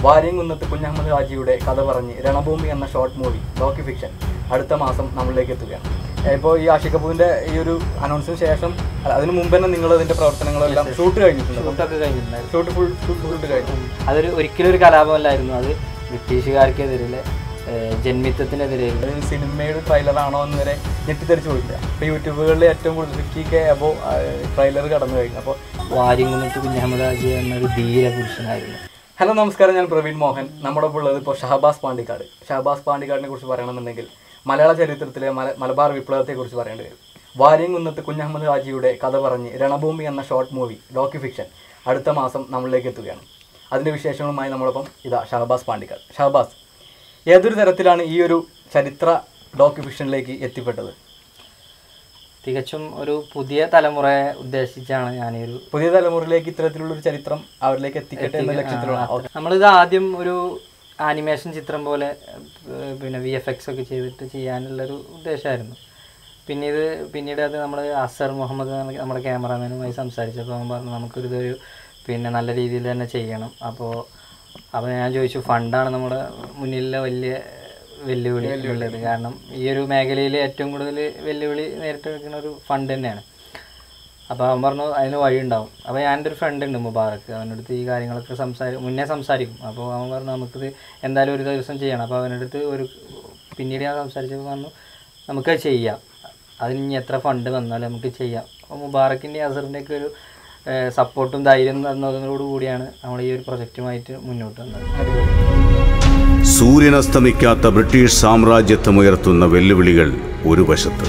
വാര്യംകുന്നത്ത് കുഞ്ഞഹമ്മദ് ഹാജിയുടെ കഥ പറഞ്ഞ് രണഭൂമി എന്ന ഷോർട്ട് മൂവി ഡോക്യു ഫിക്ഷൻ അടുത്ത മാസം നമ്മളിലേക്ക് എത്തുകയാണ് ഇപ്പോൾ ഈ ആഷിക് കപൂറിന്റെ ഈ ഒരു അനൗൺസിന് ശേഷം അല്ല, അതിന് മുമ്പ് തന്നെ നിങ്ങൾ അതിന്റെ പ്രവർത്തനങ്ങളെല്ലാം ഷൂട്ട് കഴിഞ്ഞിട്ടുണ്ട് ഷൂട്ടൊക്കെ കഴിഞ്ഞിട്ടുണ്ടായിരുന്നു ഷൂട്ട് ഫുൾ ഷൂട്ട് കഴിഞ്ഞു അതൊരു ഒരിക്കലും ഒരു കലാപമല്ലായിരുന്നു അത് ബ്രിട്ടീഷുകാർക്കെതിരെ ജന്മിത്വത്തിനെതിരെ അത് സിനിമയുടെ ട്രെയിലർ ആണോ എന്ന് വരെ ഞെട്ടിത്തെറിച്ച് പോയിട്ടില്ല ഇപ്പോൾ യൂട്യൂബുകളിൽ ഏറ്റവും കൂടുതൽ ഫിഫ്റ്റി കെ അബോ ട്രെയിലർ കടന്നു കഴിഞ്ഞു അപ്പോൾ വാര്യംകുന്നത്ത് കുഞ്ഞഹമ്മദ് ഹാജി എന്നൊരു ധീര പുരുഷനായിരുന്നു ഹലോ നമസ്കാരം ഞാൻ പ്രവീൺ മോഹൻ നമ്മുടെ ഒപ്പം ഉള്ളത് ഇപ്പോൾ ഷഹബാസ് പാണ്ടിക്കാട് ഷഹബാസ് പാണ്ടിക്കാടിനെ കുറിച്ച് പറയണമെന്നുണ്ടെങ്കിൽ മലയാള ചരിത്രത്തിലെ മല മലബാർ വിപ്ലവത്തെക്കുറിച്ച് പറയേണ്ടി വരും വാര്യംകുന്നത്ത് കുഞ്ഞഹമ്മദ് ഹാജിയുടെ കഥ പറഞ്ഞ് രണഭൂമി എന്ന ഷോർട്ട് മൂവി ഡോക്യു ഫിക്ഷൻ അടുത്ത മാസം നമ്മളിലേക്ക് എത്തുകയാണ് അതിൻ്റെ വിശേഷങ്ങളുമായി നമ്മളൊപ്പം ഇതാ ഷഹബാസ് പാണ്ടിക്കാട് ഷഹബാസ് ഏതൊരു തരത്തിലാണ് ഈ ഒരു ചരിത്ര ഡോക്യു ഫിക്ഷനിലേക്ക് എത്തിപ്പെട്ടത് തികച്ചും ഒരു പുതിയ തലമുറയെ ഉദ്ദേശിച്ചാണ് ഞാൻ ഈ ഒരു പുതിയ തലമുറയിലേക്ക് ഇത്തരത്തിലുള്ള ഒരു ചരിത്രം അവരിലേക്ക് എത്തിക്കട്ടെ എന്ന ലക്ഷ്യത്തിലുള്ള ഓക്കെ നമ്മളിത് ആദ്യം ഒരു ആനിമേഷൻ ചിത്രം പോലെ ഏർ, പിന്നെ വി എഫ് എക്സ് ഒക്കെ ചെയ്തിട്ട് ചെയ്യാനുള്ളൊരു ഉദ്ദേശമായിരുന്നു പിന്നെ ഇത് പിന്നീട് അത് നമ്മൾ അസർ മുഹമ്മദ് എന്ന നമ്മുടെ ക്യാമറാമാനുമായി സംസാരിച്ചപ്പോൾ അവൻ പറഞ്ഞു നമുക്കൊരിതൊരു പിന്നെ നല്ല രീതിയിൽ തന്നെ ചെയ്യണം അപ്പോൾ അപ്പോൾ ഞാൻ ചോദിച്ചു ഫണ്ടാണ് നമ്മുടെ മുന്നിലുള്ള വലിയ വെല്ലുവിളി ഉള്ളത് കാരണം ഈ ഒരു മേഖലയിൽ ഏറ്റവും കൂടുതൽ വെല്ലുവിളി നേരിട്ട് നിൽക്കുന്ന ഒരു ഫണ്ട് തന്നെയാണ് അപ്പോൾ അവൻ പറഞ്ഞു അതിന് വഴി ഉണ്ടാവും അപ്പോൾ ഞാൻ എൻ്റെ ഒരു ഫ്രണ്ട് ഉണ്ട് മുബാറക്ക് അവൻ്റെ അടുത്ത് ഈ കാര്യങ്ങളൊക്കെ സംസാരി മുന്നേ സംസാരിക്കും അപ്പോൾ അവൻ പറഞ്ഞു നമുക്കിത് എന്തായാലും ഒരു ദിവസം ചെയ്യണം അപ്പോൾ അവൻ്റെ അടുത്ത് ഒരു പിന്നീട് ഞാൻ സംസാരിച്ചപ്പോൾ പറഞ്ഞു നമുക്കത് ചെയ്യാം അതിന് ഇനി എത്ര ഫണ്ട് വന്നാലും നമുക്ക് ചെയ്യാം അപ്പോൾ മുബാറക്കിൻ്റെ അസറിൻ്റെ ഒക്കെ ഒരു സപ്പോർട്ടും ധൈര്യം തന്നതോടു കൂടിയാണ് നമ്മൾ ഈ ഒരു പ്രൊജക്റ്റുമായിട്ട് മുന്നോട്ട് വന്നത് സൂര്യനസ്തമിക്കാത്ത ബ്രിട്ടീഷ് സാമ്രാജ്യത്വമുയർത്തുന്ന വെല്ലുവിളികൾ ഒരു വശത്ത്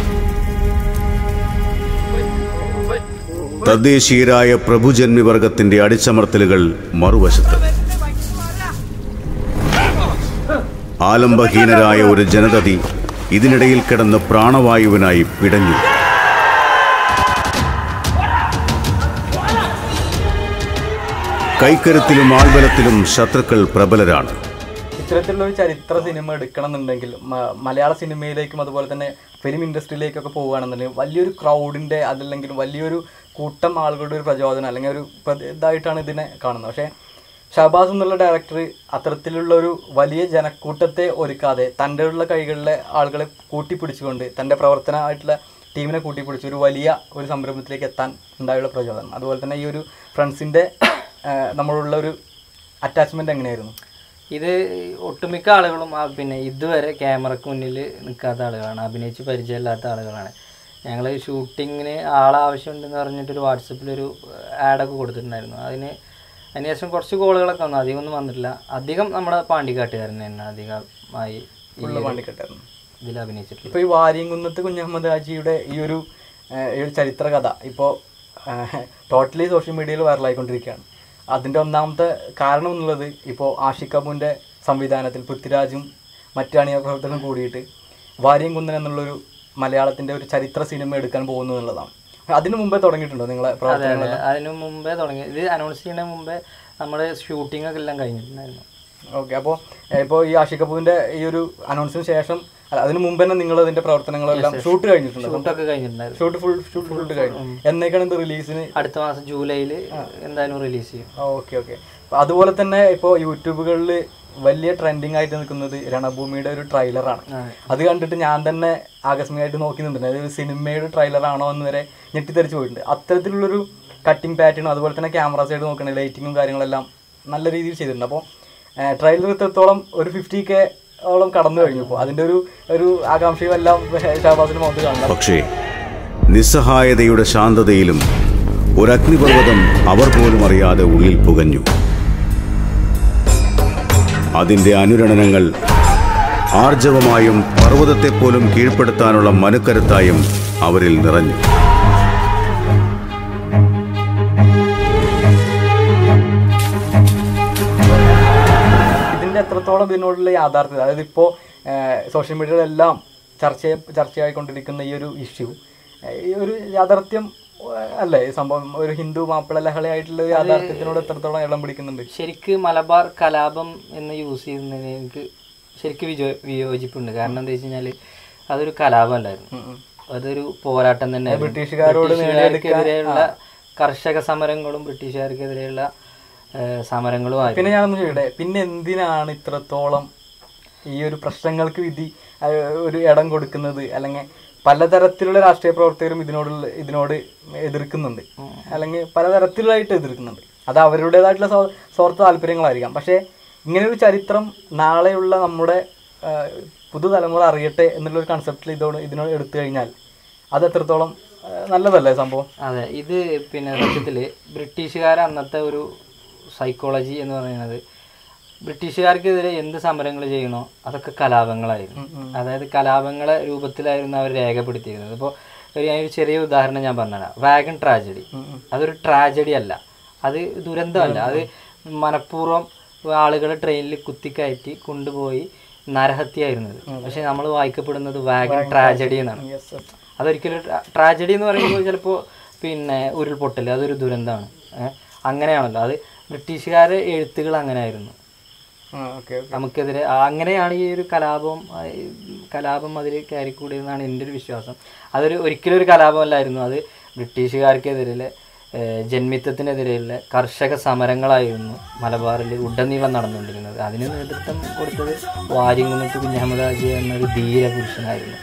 തദ്ദേശീയരായ പ്രഭുജന്മിവർഗത്തിന്റെ അടിച്ചമർത്തലുകൾ മറുവശത്ത് ആലംബഹീനരായ ഒരു ജനതതി ഇതിനിടയിൽ കിടന്ന് പ്രാണവായുവിനായി പിടഞ്ഞു കൈക്കരുത്തിലും ആൾബലത്തിലും ശത്രുക്കൾ പ്രബലരാണ് ഇത്തരത്തിലുള്ള ഒരു ചരിത്ര സിനിമ എടുക്കണം എന്നുണ്ടെങ്കിൽ മ- മലയാള സിനിമയിലേക്കും അതുപോലെ തന്നെ ഫിലിം ഇൻഡസ്ട്രിയിലേക്കൊക്കെ പോവുകയാണെന്നുണ്ടെങ്കിൽ വലിയൊരു ക്രൗഡിൻ്റെ അതല്ലെങ്കിൽ വലിയൊരു കൂട്ടം ആളുകളുടെ ഒരു പ്രചോദനം അല്ലെങ്കിൽ ഒരു പ്ര- ഇതായിട്ടാണ് ഇതിനെ കാണുന്നത് പക്ഷേ ഷഹബാസ് എന്നുള്ള ഡയറക്ടർ അത്തരത്തിലുള്ള ഒരു വലിയ ജനക്കൂട്ടത്തെ ഒരുക്കാതെ തൻ്റെ ഉള്ള കൈകളിലെ ആളുകളെ കൂട്ടിപ്പിടിച്ചുകൊണ്ട് തൻ്റെ പ്രവർത്തനമായിട്ടുള്ള ടീമിനെ കൂട്ടിപ്പിടിച്ച് ഒരു വലിയ ഒരു സംരംഭത്തിലേക്ക് എത്താൻ ഉണ്ടായുള്ള പ്രചോദനം അതുപോലെ തന്നെ ഈ ഒരു ഫ്രണ്ട്സിൻ്റെ നമ്മളുള്ള ഒരു അറ്റാച്ച്മെൻറ്റ് എങ്ങനെയായിരുന്നു ഇത് ഒട്ടുമിക്ക ആളുകളും ആ പിന്നെ ഇതുവരെ ക്യാമറക്ക് മുന്നിൽ നിൽക്കാത്ത ആളുകളാണ് അഭിനയിച്ച് പരിചയമില്ലാത്ത ആളുകളാണ് ഞങ്ങൾ ഷൂട്ടിങ്ങിന് ആളാവശ്യമുണ്ടെന്ന് പറഞ്ഞിട്ടൊരു വാട്സപ്പിലൊരു ആഡൊക്കെ കൊടുത്തിട്ടുണ്ടായിരുന്നു അതിന് അതിനുശേഷം കുറച്ച് കോളുകളൊക്കെ വന്നു അധികം ഒന്നും വന്നിട്ടില്ല അധികം നമ്മുടെ പാണ്ടിക്കാട്ടുകാരൻ തന്നെ അധികമായി ഈ ഫുള്ള് പാണ്ടിക്കെട്ടായിരുന്നു ഇതിൽ അഭിനയിച്ചിട്ടുള്ളത് ഇപ്പോൾ ഈ വാര്യംകുന്നത്ത് കുഞ്ഞഹമ്മദ് ഹാജിയുടെ ഈ ഒരു ഏഹ്, ഈ ഒരു ചരിത്ര കഥ ഇപ്പോൾ ടോട്ടലി സോഷ്യൽ മീഡിയയിൽ വൈറലായിക്കൊണ്ടിരിക്കുകയാണ് അതിൻ്റെ ഒന്നാമത്തെ കാരണം എന്നുള്ളത് ഇപ്പോൾ ആഷിഖ് കപൂറിൻ്റെ സംവിധാനത്തിൽ പൃഥ്വിരാജും മറ്റു അണിയ പ്രവർത്തനം കൂടിയിട്ട് വാര്യംകുന്നൻ എന്നുള്ളൊരു മലയാളത്തിൻ്റെ ഒരു ചരിത്ര സിനിമ എടുക്കാൻ പോകുന്നു എന്നുള്ളതാണ് അതിന് മുമ്പേ തുടങ്ങിയിട്ടുണ്ടോ നിങ്ങളെ പ്രവർത്തനങ്ങൾ അതിന് മുമ്പേ തുടങ്ങി ഇത് അനൗൺസ് ചെയ്യുന്നതിന് മുമ്പേ നമ്മുടെ ഷൂട്ടിംഗ് ഒക്കെ എല്ലാം കഴിഞ്ഞിട്ടുണ്ടായിരുന്നു ഓക്കെ അപ്പോൾ ഇപ്പോൾ ഈ ആഷിഖ് കപൂറിൻ്റെ ഈ ഒരു അനൗൺസിന് ശേഷം അല്ല അതിന് മുമ്പ് തന്നെ നിങ്ങൾ അതിൻ്റെ പ്രവർത്തനങ്ങളെല്ലാം ഷൂട്ട് കഴിഞ്ഞിട്ടുണ്ട് ഷൂട്ടൊക്കെ കഴിഞ്ഞിട്ടുണ്ടായിരുന്നു ഷൂട്ട് ഫുൾ ഷൂട്ട് ഫുൾ കഴിഞ്ഞു എന്നേക്കാണ് ഇത് റിലീസിന് അടുത്ത മാസം ജൂലൈയിൽ എന്തായാലും റിലീസ് ചെയ്യും ഓക്കെ ഓക്കെ അതുപോലെ തന്നെ ഇപ്പോൾ യൂട്യൂബുകളിൽ വലിയ ട്രെൻഡിങ് ആയിട്ട് നിൽക്കുന്നത് രണഭൂമിയുടെ ഒരു ട്രെയിലറാണ് അത് കണ്ടിട്ട് ഞാൻ തന്നെ ആകസ്മികമായിട്ട് നോക്കി നിന്നിട്ടുണ്ട് അതൊരു സിനിമയുടെ ട്രെയിലറാണോ എന്ന് വരെ ഞെട്ടിത്തെറിച്ച് പോയിട്ടുണ്ട് അത്തരത്തിലുള്ളൊരു കട്ടിങ് പാറ്റേണും അതുപോലെ തന്നെ ക്യാമറ സൈഡ് നോക്കണേ ലൈറ്റിങ്ങും കാര്യങ്ങളെല്ലാം നല്ല രീതിയിൽ ചെയ്തിട്ടുണ്ട് അപ്പോൾ ട്രെയിലർ ഇത്രത്തോളം ഒരു ഫിഫ്റ്റി കെ ഓളം കടന്നു കഴിഞ്ഞു ഇപ്പോൾ അതിൻ്റെ ഒരു ഒരു ആകാംക്ഷയും എല്ലാം ഷാബാസിൻ്റെ മുഖത്ത് കാണണം പക്ഷേ നിസ്സഹായതയുടെ ശാന്തതയിലും ഒരു അഗ്നിപർവ്വതം അവർ പോലും അറിയാതെ ഉള്ളിൽ പുകഞ്ഞു അതിന്റെ അനുരണനങ്ങൾ ആർജവമായും പർവ്വതത്തെപ്പോലും കീഴ്പ്പെടുത്താനുള്ള മനുക്കരുത്തായും അവരിൽ നിറഞ്ഞു ഇതിന്റെ എത്രത്തോളം ഇതിനോടുള്ള യാഥാർത്ഥ്യത അതായത് ഇപ്പോൾ സോഷ്യൽ മീഡിയയിലെല്ലാം ചർച്ച ചർച്ചയായിക്കൊണ്ടിരിക്കുന്ന ഈ ഒരു ഇഷ്യൂ ഈ ഒരു യാഥാർത്ഥ്യം ഏഹ്, അല്ലേ ഈ സംഭവം ഒരു ഹിന്ദു മാപ്പിള ലഹളയായിട്ടുള്ള ഒരു യാഥാർത്ഥ്യത്തിനോട് എത്രത്തോളം ഇടം പിടിക്കുന്നുണ്ട് ശരിക്ക് മലബാർ കലാപം എന്ന് യൂസ് ചെയ്യുന്നതിന് എനിക്ക് ശരിക്ക് വിജോ വിയോജിപ്പുണ്ട് കാരണം എന്താ വെച്ച് കഴിഞ്ഞാൽ അതൊരു കലാപമല്ലായിരുന്നു അതൊരു പോരാട്ടം തന്നെ ബ്രിട്ടീഷുകാരോട് ബ്രിട്ടീഷുകാർക്കെതിരെയുള്ള കർഷക സമരങ്ങളും ബ്രിട്ടീഷുകാർക്കെതിരെയുള്ള ഏഹ് സമരങ്ങളുമായിരുന്നു പിന്നെ ഞാനൊന്ന് ചോദിക്കട്ടെ പിന്നെ എന്തിനാണ് ഇത്രത്തോളം ഈ ഒരു പ്രശ്നങ്ങൾക്ക് വിധി ആ, ഒരു ഇടം കൊടുക്കുന്നത് അല്ലെങ്കിൽ പലതരത്തിലുള്ള രാഷ്ട്രീയ പ്രവർത്തകരും ഇതിനോടുള്ള ഇതിനോട് എതിർക്കുന്നുണ്ട് അല്ലെങ്കിൽ പലതരത്തിലായിട്ട് എതിർക്കുന്നുണ്ട് അത് അവരുടേതായിട്ടുള്ള സ്വ- സ്വാർത്ഥ താല്പര്യങ്ങളായിരിക്കാം പക്ഷേ ഇങ്ങനെ ഒരു ചരിത്രം നാളെയുള്ള നമ്മുടെ ആ, പുതുതലമുറ അറിയട്ടെ എന്നുള്ളൊരു കൺസെപ്റ്റിൽ ഇതോട് ഇതിനോട് എടുത്തു കഴിഞ്ഞാൽ അത് എത്രത്തോളം ആ, നല്ലതല്ലേ സംഭവം അതെ ഇത് പിന്നെ സത്യത്തിൽ ബ്രിട്ടീഷുകാർ അന്നത്തെ ഒരു സൈക്കോളജി എന്ന് പറയുന്നത് ബ്രിട്ടീഷുകാർക്കെതിരെ എന്ത് സമരങ്ങൾ ചെയ്യണോ അതൊക്കെ കലാപങ്ങളായിരുന്നു അതായത് കലാപങ്ങളെ രൂപത്തിലായിരുന്നു അവർ രേഖപ്പെടുത്തിയിരുന്നത് ഇപ്പോൾ ഒരു ഞാൻ ഒരു ചെറിയ ഉദാഹരണം ഞാൻ പറഞ്ഞുതരാം വാഗൺ ട്രാജഡി അതൊരു ട്രാജഡി അല്ല അത് ദുരന്തമല്ല അത് മനഃപൂർവ്വം ആളുകളെ ട്രെയിനിൽ കുത്തിക്കയറ്റി കൊണ്ടുപോയി നരഹത്യയായിരുന്നത് പക്ഷെ നമ്മൾ വായിക്കപ്പെടുന്നത് വാഗൺ ട്രാജഡി എന്നാണ് യെസ് യെസ് അതൊരിക്കലും ട്രാജഡി എന്ന് പറയുമ്പോൾ ചിലപ്പോൾ പിന്നെ ഉരുൾപൊട്ടൽ അതൊരു ദുരന്തമാണ് ഏഹ് അങ്ങനെയാണല്ലോ അത് ബ്രിട്ടീഷുകാരെ എഴുത്തുകൾ അങ്ങനെയായിരുന്നു ഓക്കെ ഓക്കെ നമുക്കെതിരെ ആ, അങ്ങനെയാണ് ഈ ഒരു കലാപം ആ, ഈ കലാപം അതിൽ കയറിക്കൂടിയെന്നാണ് എൻ്റെ ഒരു വിശ്വാസം അതൊരു ഒരിക്കലും ഒരു കലാപമല്ലായിരുന്നു അത് ബ്രിട്ടീഷുകാർക്കെതിരെ ഏഹ്, ജന്മിത്വത്തിനെതിരെയുള്ള കർഷക സമരങ്ങളായിരുന്നു മലബാറിൽ ഉടനീളം നടന്നുകൊണ്ടിരുന്നത് അതിന് നേതൃത്വം കൊടുത്തത് വാര്യംകുന്നത്ത് കുഞ്ഞഹമ്മദ് ഹാജി എന്നൊരു ധീര പുരുഷനായിരുന്നു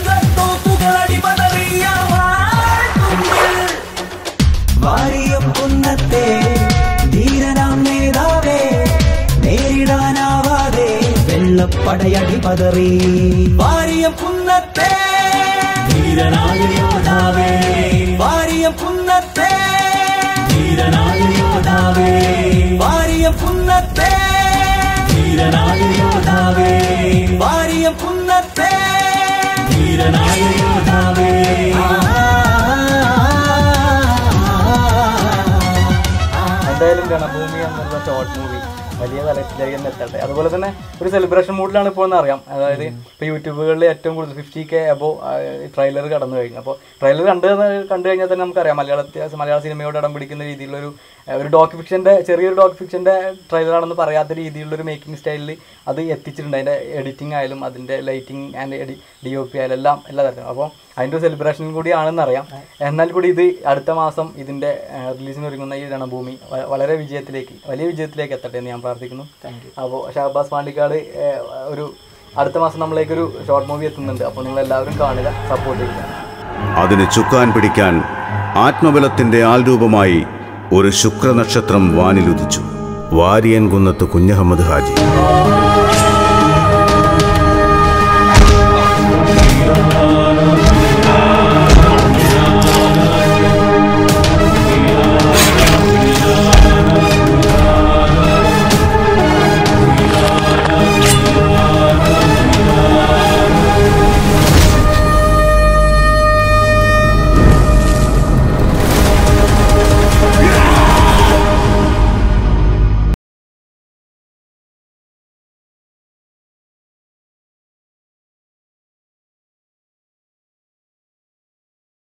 വാരിയം കുന്നത്തെ ധീരനാം നേതാവേ നേരിടാനാവാതെ വെള്ളപ്പടയടി പതറി വാരിയം കുന്നത്തെ ധീരനായ യോധാവേ വാരിയം കുന്നത്തെ ധീരനായ യോധാവേ വാരിയം കുന്നത്തെ ധീരനായ യോധാവേ വാരിയം കുന്നത്തെ ധീരനായ യോധാവേ എന്തായാലും ഗണഭൂമി എന്നുള്ള ഷോർട്ട് മൂവി വലിയ തലത്തിലേക്ക് തന്നെ എത്തട്ടെ അതുപോലെ തന്നെ ഒരു സെലിബ്രേഷൻ മൂഡിലാണ് ഇപ്പോൾ എന്ന് അറിയാം അതായത് ഇപ്പോൾ യൂട്യൂബുകളിൽ ഏറ്റവും കൂടുതൽ ഫിഫ്റ്റി കെ അബോ ട്രെയിലർ കടന്നു കഴിഞ്ഞു അപ്പോൾ ട്രെയിലർ കണ്ടു കണ്ടു കഴിഞ്ഞാൽ തന്നെ നമുക്കറിയാം മലയാളത്തെ മലയാള സിനിമയോട് ഇടം പിടിക്കുന്ന രീതിയിലുള്ളൊരു ആ, ഒരു ഡോക്യു ഫിക്ഷൻ്റെ ചെറിയൊരു ഡോക്യു ഫിക്ഷൻ്റെ ട്രെയിലറാണെന്ന് പറയാത്ത രീതിയിലുള്ളൊരു മേക്കിംഗ് സ്റ്റൈലിൽ അത് എത്തിച്ചിട്ടുണ്ട് അതിൻ്റെ എഡിറ്റിംഗ് ആയാലും അതിൻ്റെ ലൈറ്റിംഗ് ആൻഡ് എഡി ഡി ഒ പി ആയാലും എല്ലാം എല്ലാ തരത്തിലും അപ്പോൾ അതിൻ്റെ ഒരു സെലിബ്രേഷൻ കൂടിയാണെന്ന് അറിയാം എന്നാൽ കൂടി ഇത് അടുത്ത മാസം ഇതിൻ്റെ റിലീസിന് ഒരുങ്ങുന്ന ഈ രണഭൂമി വ- വളരെ വിജയത്തിലേക്ക് വലിയ വിജയത്തിലേക്ക് എത്തട്ടെ എന്ന് ഞാൻ പ്രാർത്ഥിക്കുന്നു അപ്പോൾ ഷഹബാസ് പാണ്ടിക്കാട് ഏഹ്, ഒരു അടുത്ത മാസം നമ്മളേക്കൊരു ഷോർട്ട് മൂവി എത്തുന്നുണ്ട് അപ്പോൾ നിങ്ങൾ എല്ലാവരും കാണുക സപ്പോർട്ട് ചെയ്യുക അതിന് ചുക്കാൻ പിടിക്കാൻ ആത്മബലത്തിന്റെ ആൾരൂപമായി ഒരു ശുക്രനക്ഷത്രം വാനിലുദിച്ചു വാരിയൻ കുന്നത്ത് കുഞ്ഞഹമ്മദ് ഹാജി